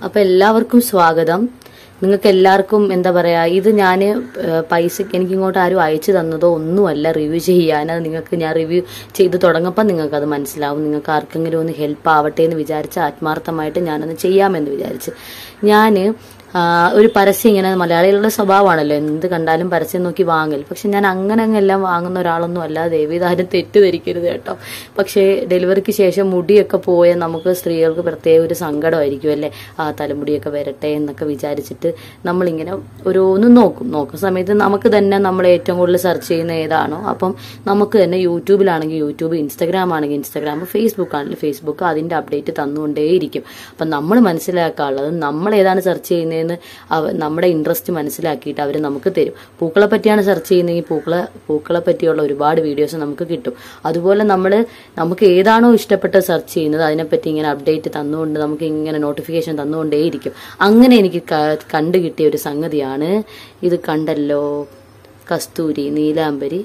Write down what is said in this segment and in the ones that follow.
അപ്പൊ എല്ലാവർക്കും സ്വാഗതം നിങ്ങൾക്ക് എല്ലാവർക്കും എന്താ പറയാ ഇത് ഞാൻ പൈസക്ക് എനിക്ക് ഇങ്ങോട്ട് ആരും അയച്ചു തന്നതോ ഒന്നുമല്ല റിവ്യൂ ചെയ്യാൻ അത് നിങ്ങൾക്ക് ഞാൻ റിവ്യൂ ചെയ്ത് തുടങ്ങുമ്പോൾ നിങ്ങൾക്ക് അത് മനസ്സിലാവും നിങ്ങൾക്ക് ആർക്കെങ്കിലും ഒന്ന് ഹെൽപ്പ് ആവട്ടെ എന്ന് വിചാരിച്ച് ആത്മാർത്ഥമായിട്ട് ഞാനൊന്ന് ചെയ്യാമെന്ന് വിചാരിച്ച് ഞാൻ ഒരു പരസ്യം ഇങ്ങനെ മലയാളികളുടെ സ്വഭാവമാണല്ലോ എന്ത് കണ്ടാലും പരസ്യം നോക്കി വാങ്ങൽ പക്ഷെ ഞാൻ അങ്ങനെ അങ്ങ് എല്ലാം വാങ്ങുന്ന ഒരാളൊന്നും അല്ല ദേവിതാരും തെറ്റിദ്ധരിക്കരുത് കേട്ടോ പക്ഷേ ഡെലിവറിക്ക് ശേഷം മുടിയൊക്കെ പോയ നമുക്ക് സ്ത്രീകൾക്ക് പ്രത്യേക ഒരു സങ്കടമായിരിക്കും അല്ലേ ആ തലമുടിയൊക്കെ വരട്ടെ എന്നൊക്കെ വിചാരിച്ചിട്ട് നമ്മളിങ്ങനെ ഓരോന്നും നോക്കും നോക്കുന്ന സമയത്ത് നമുക്ക് തന്നെ നമ്മൾ ഏറ്റവും കൂടുതൽ സെർച്ച് ചെയ്യുന്ന ഏതാണോ അപ്പം നമുക്ക് തന്നെ യൂട്യൂബിലാണെങ്കിൽ യൂട്യൂബ് ഇൻസ്റ്റാഗ്രാം ആണെങ്കിൽ ഇൻസ്റ്റാഗ്രാം ഫേസ്ബുക്ക് ആണെങ്കിൽ ഫേസ്ബുക്ക് അതിന്റെ അപ്ഡേറ്റ് തന്നുകൊണ്ടേയിരിക്കും അപ്പം നമ്മൾ മനസ്സിലാക്കാനുള്ളത് നമ്മൾ ഏതാണ് സെർച്ച് ചെയ്യുന്നതെന്ന് അവ നമ്മുടെ ഇൻട്രസ്റ്റ് മനസ്സിലാക്കിയിട്ട് അവർ നമുക്ക് തരും പൂക്കളെ പറ്റിയാണ് സെർച്ച് ചെയ്യുന്നതെങ്കിൽ പൂക്കളെ പൂക്കളെ പറ്റിയുള്ള ഒരുപാട് വീഡിയോസ് നമുക്ക് കിട്ടും അതുപോലെ നമ്മൾ നമുക്ക് ഏതാണോ ഇഷ്ടപ്പെട്ട സെർച്ച് ചെയ്യുന്നത് അതിനെപ്പറ്റി ഇങ്ങനെ അപ്ഡേറ്റ് തന്നുകൊണ്ട് നമുക്ക് ഇങ്ങനെ നോട്ടിഫിക്കേഷൻ തന്നുകൊണ്ടേയിരിക്കും അങ്ങനെ എനിക്ക് ക- കണ്ടു കിട്ടിയ ഒരു സംഗതിയാണ് ഇത് കണ്ടല്ലോ കസ്തൂരി നീലാംബരി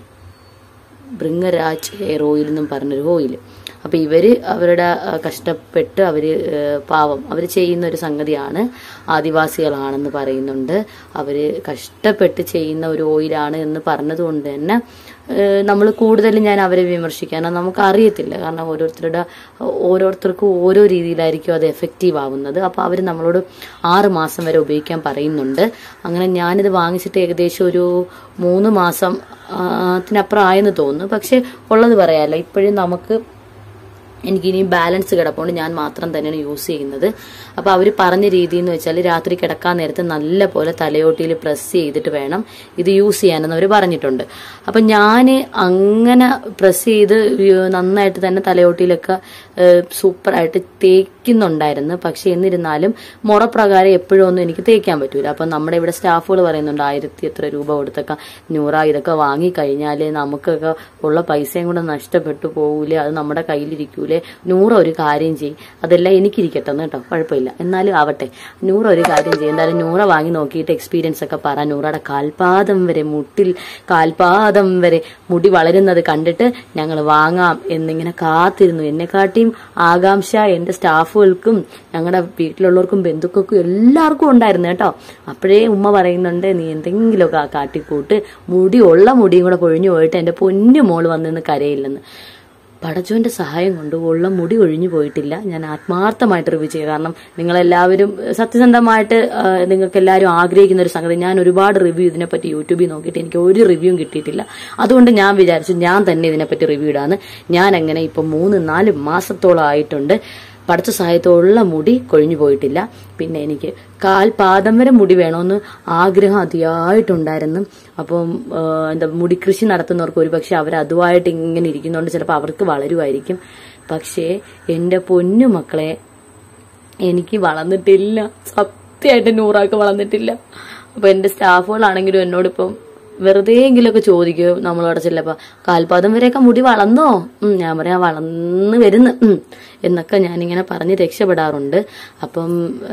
ബൃങ്ങരാജ് ഹെയർ ഓയിൽ എന്നും പറഞ്ഞൊരു ഓയിൽ അപ്പൊ ഇവര് അവരുടെ ആ, കഷ്ടപ്പെട്ട് അവര് ഏ, പാവം അവർ ചെയ്യുന്ന ഒരു സംഗതിയാണ് ആദിവാസികളാണെന്ന് പറയുന്നുണ്ട് അവര് കഷ്ടപ്പെട്ട് ചെയ്യുന്ന ഒരു ഓയിലാണ് എന്ന് പറഞ്ഞതുകൊണ്ട് തന്നെ നമ്മൾ കൂടുതലും ഞാൻ അവരെ വിമർശിക്കാനോ നമുക്ക് അറിയത്തില്ല കാരണം ഓരോരുത്തരുടെ ഓരോരുത്തർക്കും ഓരോ രീതിയിലായിരിക്കും അത് എഫക്റ്റീവ് ആവുന്നത് അപ്പോൾ അവർ നമ്മളോട് ആറ് മാസം വരെ ഉപയോഗിക്കാൻ പറയുന്നുണ്ട് അങ്ങനെ ഞാനിത് വാങ്ങിച്ചിട്ട് ഏകദേശം ഒരു മൂന്ന് മാസം ആ, ത്തിനപ്പുറം ആയെന്ന് തോന്നുന്നു പക്ഷെ ഉള്ളത് പറയാമല്ലോ ഇപ്പോഴും നമുക്ക് എനിക്കിനി ബാലൻസ് കിടപ്പുണ്ട് ഞാൻ മാത്രം തന്നെയാണ് യൂസ് ചെയ്യുന്നത് അപ്പോൾ അവർ പറഞ്ഞ രീതി എന്ന് വെച്ചാൽ രാത്രി കിടക്കാൻ നേരത്ത് നല്ല പോലെ തലയോട്ടിയിൽ പ്രസ് ചെയ്തിട്ട് വേണം ഇത് യൂസ് ചെയ്യാനെന്ന് അവർ പറഞ്ഞിട്ടുണ്ട് അപ്പം ഞാൻ അങ്ങനെ പ്രസ് ചെയ്ത് നന്നായിട്ട് തന്നെ തലയോട്ടിയിലൊക്കെ സൂപ്പറായിട്ട് തേക്കുന്നുണ്ടായിരുന്നു പക്ഷെ എന്നിരുന്നാലും മുറപ്രകാരം എപ്പോഴും ഒന്നും എനിക്ക് തേക്കാൻ പറ്റൂല അപ്പം നമ്മുടെ ഇവിടെ സ്റ്റാഫുകൾ പറയുന്നുണ്ട് ആയിരത്തി എത്ര രൂപ കൊടുത്തൊക്കെ നൂറ ഇതൊക്കെ വാങ്ങിക്കഴിഞ്ഞാൽ നമുക്കൊക്കെ ഉള്ള പൈസയും കൂടെ നഷ്ടപ്പെട്ടു പോകൂലേ അത് നമ്മുടെ കയ്യിലിരിക്കൂലേ നൂറ ഒരു കാര്യം ചെയ്യും അതെല്ലാം എനിക്കിരിക്കട്ടെ എന്ന് കേട്ടോ കുഴപ്പമില്ല എന്നാലും ആവട്ടെ നൂറ ഒരു കാര്യം ചെയ്യും എന്തായാലും നൂറ വാങ്ങി നോക്കിയിട്ട് എക്സ്പീരിയൻസ് ഒക്കെ പറ നൂറയുടെ കാൽപാദം വരെ മുട്ടിൽ കാൽപാദം വരെ മുടി വളരുന്നത് കണ്ടിട്ട് ഞങ്ങൾ വാങ്ങാം എന്നിങ്ങനെ കാത്തിരുന്നു എന്നെക്കാട്ടിയും ആകാംക്ഷ എന്റെ സ്റ്റാഫുകൾക്കും ഞങ്ങളുടെ വീട്ടിലുള്ളവർക്കും ബന്ധുക്കൾക്കും എല്ലാവർക്കും ഉണ്ടായിരുന്നു കേട്ടോ അപ്പോഴേ ഉമ്മ പറയുന്നുണ്ട് നീ എന്തെങ്കിലുമൊക്കെ ആ കാട്ടിക്കൂട്ട് മുടി ഉള്ള മുടിയും കൂടെ പൊഴിഞ്ഞു പോയിട്ട് എന്റെ പൊന്നു മോള് വന്നിന്ന് കരയില്ലെന്ന് പടച്ചോന്റെ സഹായം കൊണ്ട് ഉള്ള മുടി ഒഴിഞ്ഞു പോയിട്ടില്ല ഞാൻ ആത്മാർത്ഥമായിട്ട് റിവ്യൂ ചെയ്യുക കാരണം നിങ്ങളെല്ലാവരും സത്യസന്ധമായിട്ട് ആ, നിങ്ങൾക്ക് എല്ലാവരും ആഗ്രഹിക്കുന്ന ഒരു സംഗതി ഞാൻ ഒരുപാട് റിവ്യൂ ഇതിനെപ്പറ്റി യൂട്യൂബിൽ നോക്കിയിട്ട് എനിക്ക് ഒരു റിവ്യൂവും കിട്ടിയിട്ടില്ല അതുകൊണ്ട് ഞാൻ വിചാരിച്ചു ഞാൻ തന്നെ ഇതിനെപ്പറ്റി റിവ്യൂ ഇടാന്ന് ഞാൻ എങ്ങനെ ഇപ്പൊ മൂന്ന് നാല് മാസത്തോളം ആയിട്ടുണ്ട് പഠിച്ച സഹായത്തോടുള്ള മുടി കൊഴിഞ്ഞു പോയിട്ടില്ല പിന്നെ എനിക്ക് കാൽപാദം വരെ മുടി വേണമെന്ന് ആഗ്രഹം അതിയായിട്ടുണ്ടായിരുന്നു അപ്പം ആ, എന്താ മുടി കൃഷി നടത്തുന്നവർക്ക് ഒരുപക്ഷെ അവർ അതുമായിട്ട് ഇങ്ങനെ ഇരിക്കുന്നതുകൊണ്ട് ചിലപ്പോൾ അവർക്ക് വളരുമായിരിക്കും പക്ഷേ എന്റെ പൊന്നു മക്കളെ എനിക്ക് വളർന്നിട്ടില്ല സത്യമായിട്ട് നൂറാക്ക് വളർന്നിട്ടില്ല അപ്പൊ എന്റെ സ്റ്റാഫുകളാണെങ്കിലും എന്നോടിപ്പം വെറുതെ എങ്കിലുമൊക്കെ ചോദിക്കും നമ്മളവിടെ ചെല്ലപ്പോ കാൽപാദം വരെയൊക്കെ മുടി വളർന്നോ ഉം, ഞാൻ പറയാം വളർന്ന് വരുന്നു ഉം, എന്നൊക്കെ ഞാനിങ്ങനെ പറഞ്ഞ് രക്ഷപ്പെടാറുണ്ട് അപ്പം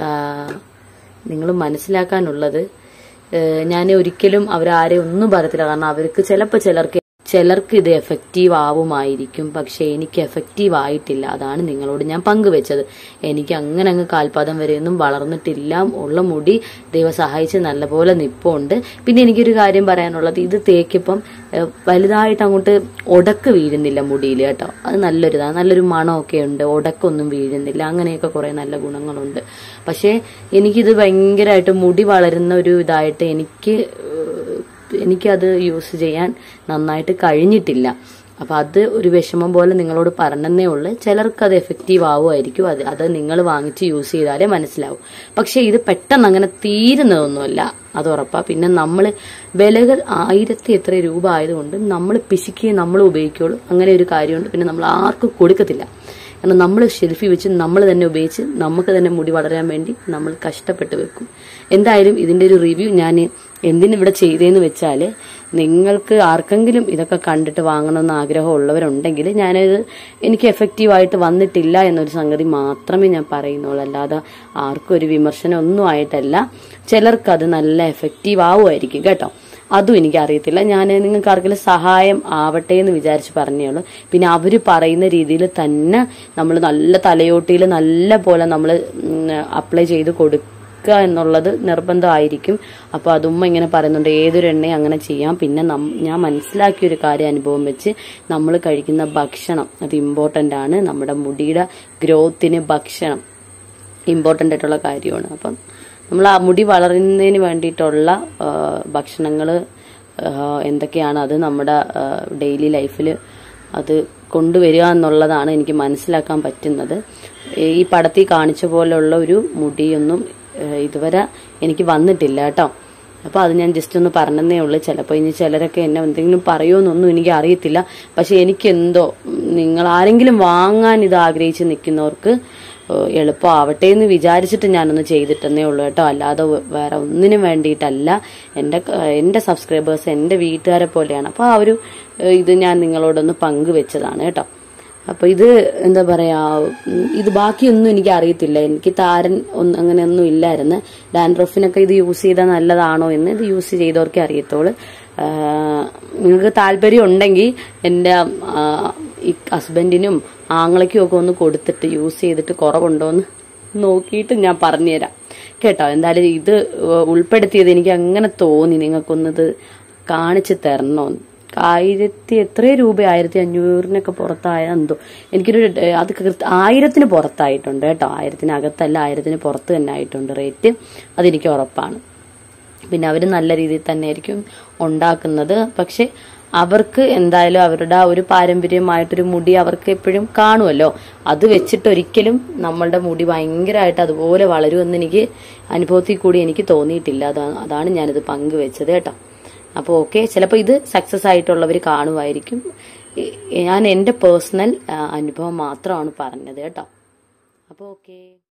നിങ്ങൾ മനസ്സിലാക്കാനുള്ളത് ഞാൻ ഒരിക്കലും അവരാരെ ഒന്നും പറയത്തില്ല കാരണം അവർക്ക് ചിലപ്പോൾ ചിലർക്ക് ചിലർക്ക് ഇത് എഫക്റ്റീവ് ആവുമായിരിക്കും പക്ഷെ എനിക്ക് എഫക്റ്റീവ് ആയിട്ടില്ല അതാണ് നിങ്ങളോട് ഞാൻ പങ്കുവെച്ചത് എനിക്ക് അങ്ങനെ അങ്ങ് കാൽപാദം വരെയൊന്നും വളർന്നിട്ടില്ല ഉള്ള മുടി ദൈവം സഹായിച്ച് നല്ലപോലെ നിപ്പുണ്ട് പിന്നെ എനിക്കൊരു കാര്യം പറയാനുള്ളത് ഇത് തേക്കിപ്പം ഏഹ്, വലുതായിട്ട് അങ്ങോട്ട് ഉടക്ക് വീഴുന്നില്ല മുടിയിൽ കേട്ടോ അത് നല്ലൊരിതാണ് നല്ലൊരു മണമൊക്കെ ഉണ്ട് ഉടക്കൊന്നും വീഴുന്നില്ല അങ്ങനെയൊക്കെ കുറെ നല്ല ഗുണങ്ങളുണ്ട് പക്ഷേ എനിക്കിത് ഭയങ്കരമായിട്ട് മുടി വളരുന്ന ഒരു ഇതായിട്ട് എനിക്ക് ഏഹ്, എനിക്കത് യൂസ് ചെയ്യാൻ നന്നായിട്ട് കഴിഞ്ഞിട്ടില്ല അപ്പൊ അത് ഒരു വിഷമം പോലെ നിങ്ങളോട് പറഞ്ഞതേ ഉള്ളൂ ചിലർക്ക് അത് എഫക്റ്റീവ് ആവുമായിരിക്കും അത് അത് നിങ്ങൾ വാങ്ങിച്ച് യൂസ് ചെയ്താലേ മനസ്സിലാവും പക്ഷെ ഇത് പെട്ടെന്ന് അങ്ങനെ തീരുന്നതൊന്നുമല്ല അത് ഉറപ്പാ പിന്നെ നമ്മൾ വിലകൾ ആയിരത്തി എത്ര രൂപ ആയതുകൊണ്ട് നമ്മൾ പിശുക്കുകയും നമ്മൾ ഉപയോഗിക്കുള്ളൂ അങ്ങനെ ഒരു കാര്യമുണ്ട് പിന്നെ നമ്മൾ ആർക്കും കൊടുക്കത്തില്ല കാരണം നമ്മൾ ഷെൽഫി വെച്ച് നമ്മൾ തന്നെ ഉപയോഗിച്ച് നമുക്ക് തന്നെ മുടി വളരാൻ വേണ്ടി നമ്മൾ കഷ്ടപ്പെട്ട് വെക്കും എന്തായാലും ഇതിന്റെ ഒരു റിവ്യൂ ഞാൻ എന്തിനിവിടെ ചെയ്തതെന്ന് വെച്ചാൽ നിങ്ങൾക്ക് ആർക്കെങ്കിലും ഇതൊക്കെ കണ്ടിട്ട് വാങ്ങണമെന്ന് ആഗ്രഹമുള്ളവരുണ്ടെങ്കിൽ ഞാനത് എനിക്ക് എഫക്റ്റീവായിട്ട് വന്നിട്ടില്ല എന്നൊരു സംഗതി മാത്രമേ ഞാൻ പറയുന്നുള്ളൂ അല്ലാതെ ആർക്കും ഒരു വിമർശനം ഒന്നും ആയിട്ടല്ല ചിലർക്ക് അത് നല്ല എഫക്റ്റീവ് ആവുമായിരിക്കും കേട്ടോ അതും എനിക്ക് അറിയത്തില്ല ഞാൻ നിങ്ങൾക്ക് ആർക്കെങ്കിലും സഹായം ആവട്ടെ എന്ന് വിചാരിച്ച് പറഞ്ഞേ ഉള്ളൂ പിന്നെ അവര് പറയുന്ന രീതിയിൽ തന്നെ നമ്മൾ നല്ല തലയോട്ടിയിൽ നല്ല പോലെ നമ്മൾ അപ്ലൈ ചെയ്ത് കൊടുക്കുക എന്നുള്ളത് നിർബന്ധമായിരിക്കും അപ്പോൾ അതുമ്മ ഇങ്ങനെ പറയുന്നുണ്ട് ഏതൊരു എണ്ണയും അങ്ങനെ ചെയ്യാം പിന്നെ നം- ഞാൻ മനസ്സിലാക്കിയ ഒരു കാര്യം അനുഭവം വെച്ച് നമ്മൾ കഴിക്കുന്ന ഭക്ഷണം അത് ഇമ്പോർട്ടൻ്റ് ആണ് നമ്മുടെ മുടിയുടെ ഗ്രോത്തിന് ഭക്ഷണം ഇമ്പോർട്ടൻ്റ് ആയിട്ടുള്ള കാര്യമാണ് അപ്പം നമ്മൾ ആ മുടി വളരുന്നതിന് വേണ്ടിയിട്ടുള്ള ഭക്ഷണങ്ങൾ എന്തൊക്കെയാണ് അത് നമ്മുടെ ഡെയിലി ലൈഫിൽ അത് കൊണ്ടുവരിക എന്നുള്ളതാണ് എനിക്ക് മനസ്സിലാക്കാൻ പറ്റുന്നത് ഈ പടത്തിൽ കാണിച്ച പോലുള്ള ഒരു മുടിയൊന്നും ഏഹ്, ഇതുവരെ എനിക്ക് വന്നിട്ടില്ല കേട്ടോ അപ്പോൾ അത് ഞാൻ ജസ്റ്റ് ഒന്ന് പറഞ്ഞതേ ഉള്ളൂ ചിലപ്പോൾ ഇനി ചിലരൊക്കെ എന്നെ എന്തെങ്കിലും പറയുമെന്നൊന്നും എനിക്ക് അറിയത്തില്ല പക്ഷെ എനിക്കെന്തോ ഉം, നിങ്ങൾ ആരെങ്കിലും വാങ്ങാൻ ഇത് ആഗ്രഹിച്ച് നിൽക്കുന്നവർക്ക് ഏഹ്, എളുപ്പമാവട്ടെ എന്ന് വിചാരിച്ചിട്ട് ഞാനൊന്ന് ചെയ്തിട്ടെന്നേ ഉള്ളൂ കേട്ടോ അല്ലാതെ വേ- വേറെ ഒന്നിനും വേണ്ടിയിട്ടല്ല എൻ്റെ ക- എൻ്റെ സബ്സ്ക്രൈബേഴ്സ് എൻ്റെ വീട്ടുകാരെ പോലെയാണ് അപ്പോൾ ആ ഒരു ഏഹ്, ഇത് ഞാൻ നിങ്ങളോടൊന്ന് പങ്കുവെച്ചതാണ് കേട്ടോ അപ്പൊ ഇത് എന്താ പറയാ ഉം, ഇത് ബാക്കിയൊന്നും എനിക്ക് അറിയത്തില്ല എനിക്ക് താരൻ ഒന്നും അങ്ങനെയൊന്നും ഇല്ലായിരുന്നു ഡാൻഡ്രഫിനൊക്കെ ഇത് യൂസ് ചെയ്താൽ നല്ലതാണോ എന്ന് ഇത് യൂസ് ചെയ്തവർക്കേ അറിയത്തുള്ളൂ ആ, നിങ്ങൾക്ക് താല്പര്യം ഉണ്ടെങ്കിൽ എൻ്റെ ആ, ഈ ഹസ്ബൻഡിനും ആങ്ങളയ്ക്കും ഒക്കെ ഒന്ന് കൊടുത്തിട്ട് യൂസ് ചെയ്തിട്ട് കുറവുണ്ടോ എന്ന് നോക്കിയിട്ട് ഞാൻ പറഞ്ഞുതരാം കേട്ടോ എന്തായാലും ഇത് ഉൾപ്പെടുത്തിയത് എനിക്ക് അങ്ങനെ തോന്നി നിങ്ങൾക്കൊന്നത് കാണിച്ചു തരണമെന്ന് ആയിരത്തി എത്ര രൂപ ആയിരത്തി അഞ്ഞൂറിനൊക്കെ പുറത്തായ എന്തോ എനിക്കൊരു ഏ, അത് കൃത്യ- ആയിരത്തിന് പുറത്തായിട്ടുണ്ട് കേട്ടോ ആയിരത്തിനകത്തല്ല ആയിരത്തിന് പുറത്ത് തന്നെ ആയിട്ടുണ്ട് റേറ്റ് അതെനിക്ക് ഉറപ്പാണ് പിന്നെ അവർ നല്ല രീതിയിൽ തന്നെ ആയിരിക്കും ഉണ്ടാക്കുന്നത് പക്ഷെ അവർക്ക് എന്തായാലും അവരുടെ ആ ഒരു പാരമ്പര്യമായിട്ടൊരു മുടി അവർക്ക് എപ്പോഴും കാണുമല്ലോ അത് വെച്ചിട്ട് ഒരിക്കലും നമ്മളുടെ മുടി ഭയങ്കരമായിട്ട് അതുപോലെ വളരുമെന്ന് എനിക്ക് അനുഭവത്തിൽ കൂടി എനിക്ക് തോന്നിയിട്ടില്ല അതാണ് അതാണ് ഞാനിത് പങ്കുവെച്ചത് കേട്ടോ അപ്പോൾ ഓക്കെ ചിലപ്പോൾ ഇത് സക്സസ് ആയിട്ടുള്ളവർ കാണുമായിരിക്കും ഈ- ഞാൻ എൻ്റെ പേഴ്സണൽ അനുഭവം മാത്രമാണ് പറഞ്ഞത് കേട്ടോ അപ്പോൾ ഓക്കെ